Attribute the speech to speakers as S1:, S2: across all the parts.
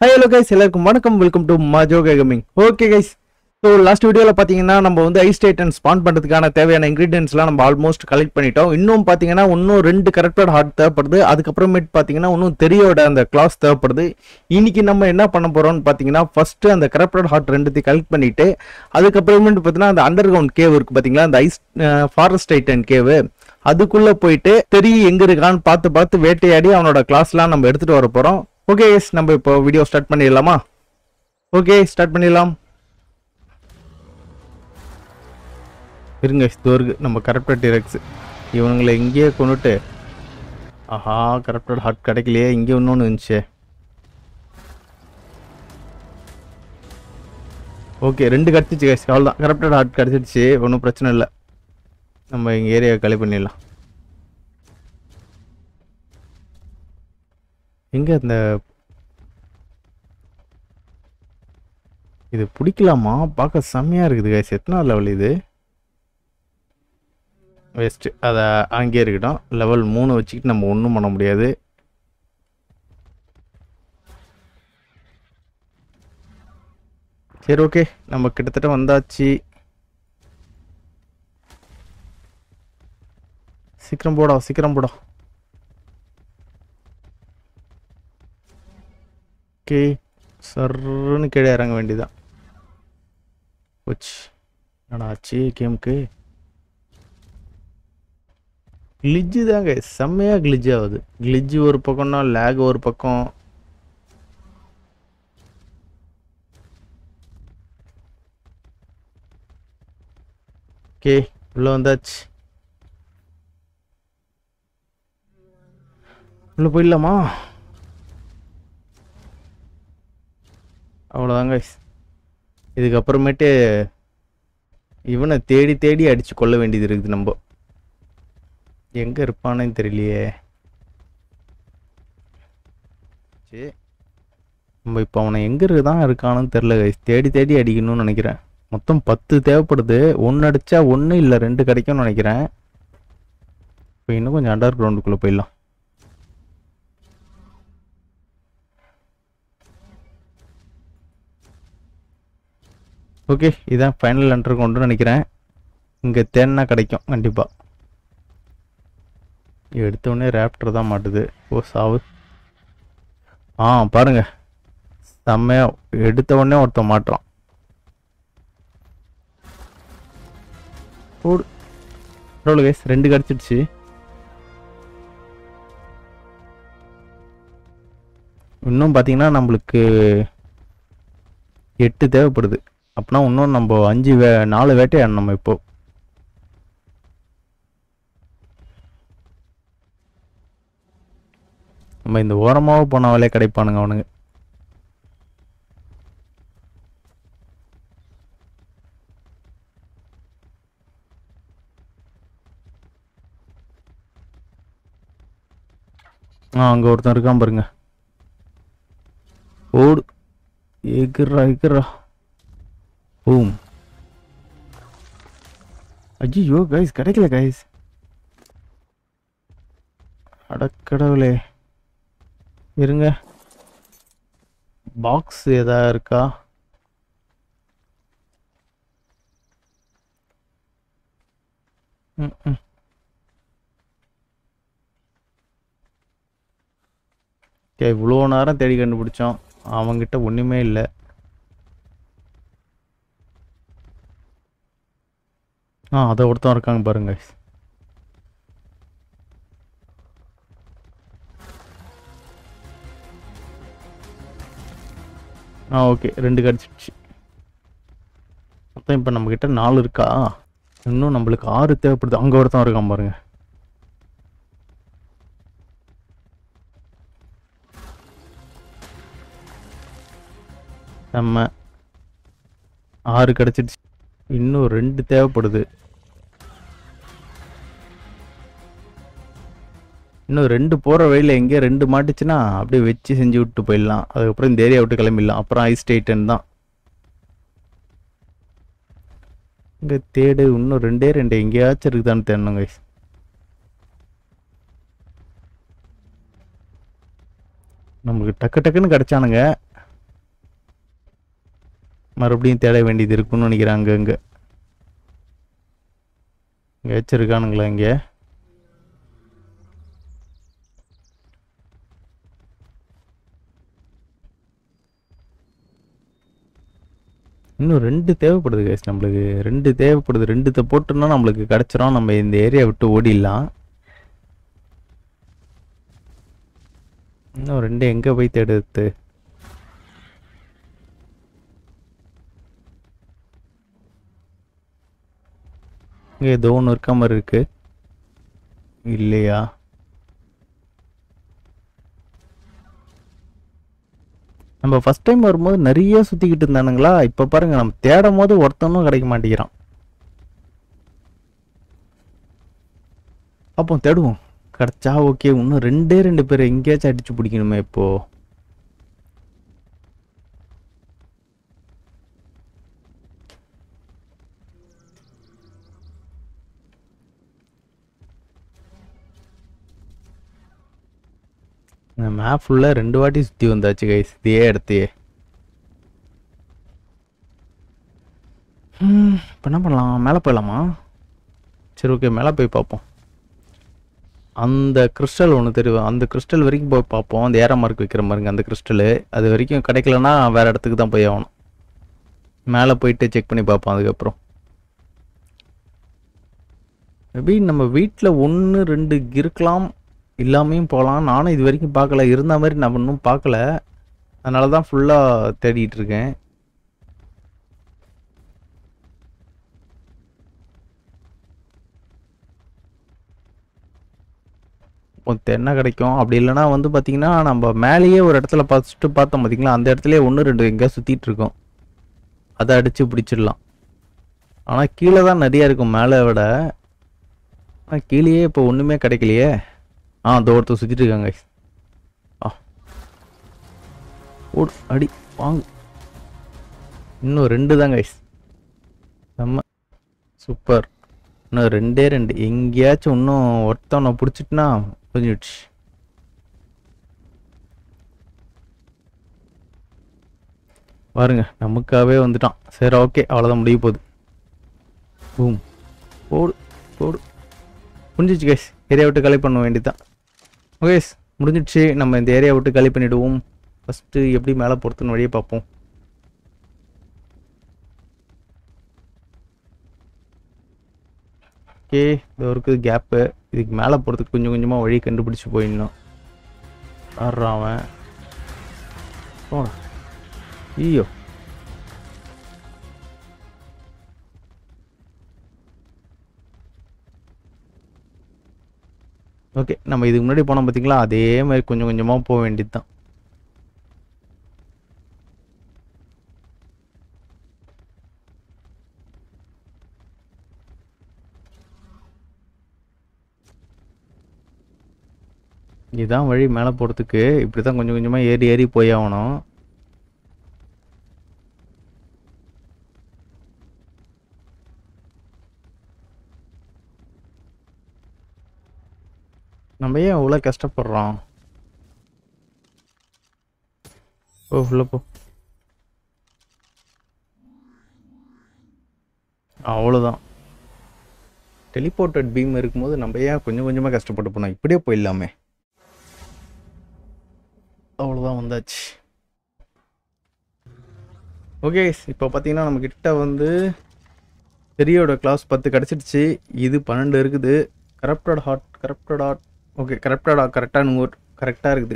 S1: Hello guys எல்லாருக்கும் வணக்கம் welcome to மாஜோ gaming okay guys so last வீடியோவில் பார்த்தீங்கன்னா நம்ம வந்து ஐஸ் டைட்டன் ஸ்பான் பண்ணுறதுக்கான தேவையான இன்க்ரீடியன்ஸ்லாம் நம்ம ஆல்மோஸ்ட் கலெக்ட் பண்ணிட்டோம் இன்னும் பார்த்தீங்கன்னா இன்னும் ரெண்டு கரெக்டட் ஹார்ட் தேவைப்படுது அதுக்கப்புறமேட்டு பார்த்தீங்கன்னா இன்னும் தெரியோட அந்த கிளாஸ் தேவைப்படுது இன்னைக்கு நம்ம என்ன பண்ண போகிறோம்னு பார்த்தீங்கன்னா ஃபஸ்ட்டு அந்த கரெக்டட் ஹார்ட் ரெண்டுத்தையும் கலெக்ட் பண்ணிட்டு அதுக்கப்புறமேட்டு பார்த்தீங்கன்னா அந்த அண்டர் கிரவுண்ட் கேவ் இருக்குது பார்த்தீங்களா அந்த ஐஸ் ஃபாரஸ்ட் டைட்டன் கேவு அதுக்குள்ள போயிட்டு தெரி எங்க இருக்கான்னு பார்த்து பார்த்து வேட்டையாடி அவனோட கிளாஸ்லாம் நம்ம எடுத்துட்டு வர போறோம் ஓகே எஸ் நம்ம இப்போ வீடியோ ஸ்டார்ட் பண்ணிடலாமா ஓகே ஸ்டார்ட் பண்ணிடலாம் இருங்க இதோ இருக்கு நம்ம கரப்டட் டிரெக்ஸ் இவனுங்களை இங்கேயே கொண்டுட்டு ஆஹா கரப்டட் ஹார்ட் கிடைக்கலையே இங்கே இன்னொன்று இருந்துச்சே ஓகே ரெண்டு கிடச்சிச்சு கைஸ் அவ்வளோதான் கரப்டட் ஹார்ட் கிடச்சிடுச்சு ஒன்றும் பிரச்சனை இல்லை நம்ம எங்கள் ஏரியாவை காலி பண்ணிடலாம் எங்கே அந்த இது பிடிக்கலாமா பார்க்க செம்மையாக இருக்குது கைஸ் எத்தனை லெவல் இது வேஸ்ட்டு அதை அங்கேயே இருக்கட்டும் லெவல் மூணு வச்சுக்கிட்டு நம்ம ஒன்றும் பண்ண முடியாது சரி ஓகே நம்ம கிட்டத்தட்ட வந்தாச்சு சீக்கிரம் போடா சீக்கிரம் போடா ஓகே சர்ன்னு கீழே இறங்க வேண்டியதான் போச்சு என்னடா ஆச்சு கேமுக்கு கிளிஜ்ஜு தாங்க செம்மையாக கிளிஜ் ஆகுது கிளிஜ் ஒரு பக்கம்னா லேக் ஒரு பக்கம் ஓகே உள்ள வந்தாச்சு உள்ள போயிடலாமா அவ்வளோதாங்க இதுக்கப்புறமேட்டு இவனை தேடி தேடி அடிச்சு கொள்ள வேண்டியது இருக்குது நம்ம எங்க இருப்பானேன்னு தெரியலையே சரி நம்ம இப்போ அவனை எங்க இருக்குதான் இருக்கானு தெரில guys. தேடி தேடி அடிக்கணும்னு நினைக்கிறேன் மொத்தம் பத்து தேவைப்படுது ஒன்று அடிச்சா ஒன்று இல்லை ரெண்டு கிடைக்கும்னு நினைக்கிறேன் இப்போ இன்னும் கொஞ்சம் அண்டர் கிரவுண்டுக்குள்ளே போயிடலாம் ஓகே இதான் ஃபைனல் அண்டர் கிரவுண்டுன்னு நினைக்கிறேன் இங்கே தேன்னா கிடைக்கும் கண்டிப்பாக எடுத்தோடனே ரேப்டர் தான் மாட்டுது ஓ சாவு ஆ பாருங்க செம்மையா எடுத்த உடனே ஒருத்தன் மாட்டுறான் ஓடு பரவாயில்ல கைஸ் ரெண்டு கிடச்சிடுச்சு இன்னும் பார்த்தீங்கன்னா நம்மளுக்கு எட்டு தேவைப்படுது அப்படின்னா இன்னும் நம்ம அஞ்சு வே நாலு வேட்டையாடணும் நம்ம இப்போ நம்ம இந்த ஓரமாக போனாலே கிடைப்பானுங்க அவனுங்க ஆ அங்கே ஒருத்தன் இருக்கான் பாருங்க ஓடு எகுறா எகுறா பூம் ஐயோ கைஸ் கிடைக்கல கைஸ் அடக்கடவுளே இருங்க பாக்ஸ் ஏதா இருக்கா ம், ம். சரி இவ்வளோ நேரம் தேடி கண்டுபிடிச்சோம் அவங்கிட்ட ஒன்றுமே இல்லை ஆ அதை ஒருத்தன் இருக்காங்க பாருங்க ஆ ஓகே ரெண்டு கிடச்சிடுச்சு மொத்தம் இப்போ நம்மக்கிட்ட நாலு இருக்கா இன்னும் நம்மளுக்கு ஆறு தேவைப்படுது அங்கே ஒருத்தன் இருக்கான் பாருங்க நம்ம ஆறு கிடச்சிடுச்சு இன்னும் ரெண்டு தேவைப்படுது இன்னும் ரெண்டு போகிற வழியில் எங்கேயோ ரெண்டு மாட்டுச்சுன்னா அப்படியே வச்சு செஞ்சு விட்டு போயிடலாம் அதுக்கப்புறம் இந்த ஏரியா விட்டு கிளம்பிடலாம் அப்புறம் ஐஸ் டைட்டன் தான் இங்கே தேடு இன்னும் ரெண்டே ரெண்டு எங்கேயாச்சும் இருக்குதான்னு தேடணும் கைஸ் நமக்கு டக்கு டக்குன்னு கிடச்சானுங்க மறுபடியும் தேட வேண்டியது இருக்குன்னு நினைக்கிறேன் அங்கங்கே இங்கே வச்சிருக்கானுங்களா இங்கே இன்னும் ரெண்டு தேவைப்படுது கேஸ் நம்மளுக்கு ரெண்டு தேவைப்படுது ரெண்டுத்தை போட்டோம்னா நம்மளுக்கு கிடச்சிரும் நம்ம இந்த ஏரியா விட்டு ஓடிடலாம் இன்னும் ரெண்டு எங்கே போய் தேடுறது இங்கே ஏதோ ஒன்று இருக்க மாதிரி இருக்கு இல்லையா நம்ம ஃபர்ஸ்ட் டைம் வரும்போது நிறைய சுற்றிக்கிட்டு இருந்தானுங்களா இப்போ பாருங்க நம்ம தேடும் போது ஒருத்தனும் கிடைக்க மாட்டேங்கிறான் அப்போ தேடுவோம் கிடைச்சா ஓகே இன்னும் ரெண்டே ரெண்டு பேர் எங்கேயாச்சும் அடிச்சு பிடிக்கணுமே இப்போ இந்த மேப் ஃபுல்லாக ரெண்டு வாட்டி சுற்றி வந்தாச்சு கைஸ் இதே இடத்தையே இப்போ என்ன பண்ணலாம் மேலே போயிடலாமா சரி ஓகே மேலே போய் பார்ப்போம் அந்த கிறிஸ்டல் ஒன்று தெரியும் அந்த கிறிஸ்டல் வரைக்கும் போய் பார்ப்போம் அந்த ஏற மார்க் வைக்கிற மாதிரிங்க அந்த கிறிஸ்டலு அது வரைக்கும் கிடைக்கலன்னா வேறு இடத்துக்கு தான் போய் ஆகணும் மேலே போயிட்டு செக் பண்ணி பார்ப்போம் அதுக்கப்புறம் மேபி நம்ம வீட்டில் ஒன்று ரெண்டு இருக்கலாம் இல்லாமையும் போகலாம் நானும் இது வரைக்கும் பார்க்கல இருந்த மாதிரி நான் இன்னும் பார்க்கல அதனால தான் ஃபுல்லாக தேடிட்டு இருக்கேன் இப்போ என்ன கிடைக்கும் அப்படி இல்லைன்னா வந்து பார்த்தீங்கன்னா நம்ம மேலேயே ஒரு இடத்துல ஃபஸ்ட்டு பார்த்தோம் பார்த்தீங்களா அந்த இடத்துலயே ஒன்று ரெண்டு எங்கேயா சுற்றிட்டு இருக்கோம் அதை அடித்து பிடிச்சிடலாம் ஆனால் கீழே தான் நிறையா இருக்கும் மேலே விட ஆனால் கீழேயே இப்போ ஒன்றுமே கிடைக்கலையே ஆ அந்த ஒருத்தர் சுற்றிட்டு இருக்காங்க guys. ஆ ஓடு அடி வாங்கு இன்னும் ரெண்டு தான் கைஸ் செம்ம சூப்பர் இன்னும் ரெண்டே ரெண்டு எங்கேயாச்சும் இன்னும் ஒருத்தவனை பிடிச்சிட்டுனா புரிஞ்சிடுச்சு பாருங்க நமக்காகவே வந்துட்டான் சரி ஓகே அவ்வளோதான் முடிய போகுது பூம் போடு போடு முடிஞ்சிச்சு கைஸ் ஏரியா விட்டு கலெக்ட் பண்ண வேண்டியதுதான் ஓகே முடிஞ்சிடுச்சு நம்ம இந்த ஏரியா விட்டு காலி பண்ணிவிடுவோம் ஃபஸ்ட்டு எப்படி மேலே போகிறதுன்னு வழியை பார்ப்போம் ஓகே இது இருக்குது கேப்பு இதுக்கு மேலே போகிறதுக்கு கொஞ்சம் கொஞ்சமாக வழி கண்டுபிடிச்சி போயிடணும் ஆடுறான் அவன் போடா ஐயோ ஓகே நம்ம இதுக்கு முன்னாடி போனோம் பார்த்தீங்களா அதே மாதிரி கொஞ்சம் கொஞ்சமாக போக வேண்டியது தான் இதுதான் வழி மேலே போகிறதுக்கு இப்படி தான் கொஞ்சம் கொஞ்சமாக ஏறி ஏறி போய் ஆகணும் நம்ம ஏன் இவ்வளோ கஷ்டப்படுறோம் ஓ உள்ள போ அவ்வளோதான் டெலிபோர்ட்டட் பீம் இருக்கும்போது நம்ம ஏன் கொஞ்சம் கொஞ்சமாக கஷ்டப்பட்டு போனோம் இப்படியே போயிடலாமே அவ்வளோதான் வந்தாச்சு ஓகே இப்போ பார்த்தீங்கன்னா நம்ம கிட்ட வந்து பெரியோட கிளாஸ் பத்து கிடச்சிடுச்சு இது பன்னெண்டு இருக்குது corrupted heart corrupted heart okay corrupted heart கரெக்டாக கரெக்டாக இருக்குது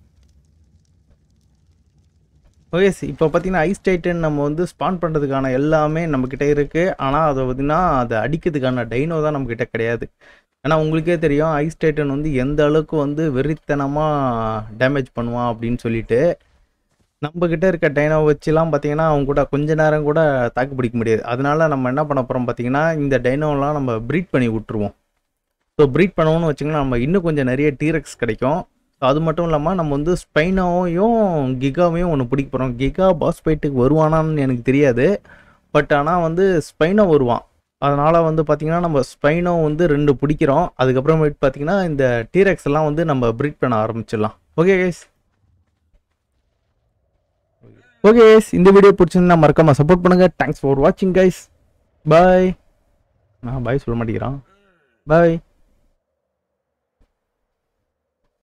S1: ஓகே இப்போ பார்த்தீங்கன்னா ஐஸ் டைட்டன் நம்ம வந்து ஸ்பான் பண்ணுறதுக்கான எல்லாமே நம்மக்கிட்ட இருக்குது ஆனால் அதை பார்த்தீங்கன்னா அதை அடிக்கிறதுக்கான டைனோ தான் நம்மக்கிட்ட கிடையாது ஏன்னா உங்களுக்கே தெரியும் ஐஸ் டைட்டன் வந்து எந்த அளவுக்கு வந்து வெறித்தனமாக டேமேஜ் பண்ணுவான் அப்படின்னு சொல்லிட்டு நம்ம கிட்ட இருக்க டைனோ வச்சுலாம் பார்த்தீங்கன்னா அவங்க கூட கொஞ்ச நேரம் கூட தாக்கு பிடிக்க முடியாது அதனால நம்ம என்ன பண்ண போகிறோம் பார்த்தீங்கன்னா இந்த டைனோலாம் நம்ம ப்ரீட் பண்ணி விட்டுருவோம் ஸோ ப்ரீட் பண்ணோம்னு வச்சுங்கன்னா நம்ம இன்னும் கொஞ்சம் நிறைய டீரெக்ஸ் கிடைக்கும் ஸோ அது மட்டும் இல்லாமல் நம்ம வந்து ஸ்பைனோவையும் கிகாவையும் ஒன்று பிடிக்க போகிறோம் கிகா பாஸ் ஃபைட்டுக்கு வருவானான்னு எனக்கு தெரியாது பட் ஆனால் வந்து ஸ்பைனோ வருவான் அதனால் வந்து பார்த்திங்கன்னா நம்ம ஸ்பைனோ வந்து ரெண்டு பிடிக்கிறோம் அதுக்கப்புறமேட்டு பார்த்தீங்கன்னா இந்த டீரெக்ஸ் எல்லாம் வந்து நம்ம ப்ரீட் பண்ண ஆரம்பிச்சிடலாம் ஓகே கைஸ் ஓகே இந்த வீடியோ பிடிச்சிருந்தா மறக்காம சப்போர்ட் பண்ணுங்க தேங்க்ஸ் ஃபார் வாட்சிங் கைஸ் பாய் நான் பாய் சொல்ல மாட்டேங்கிறான் பாய்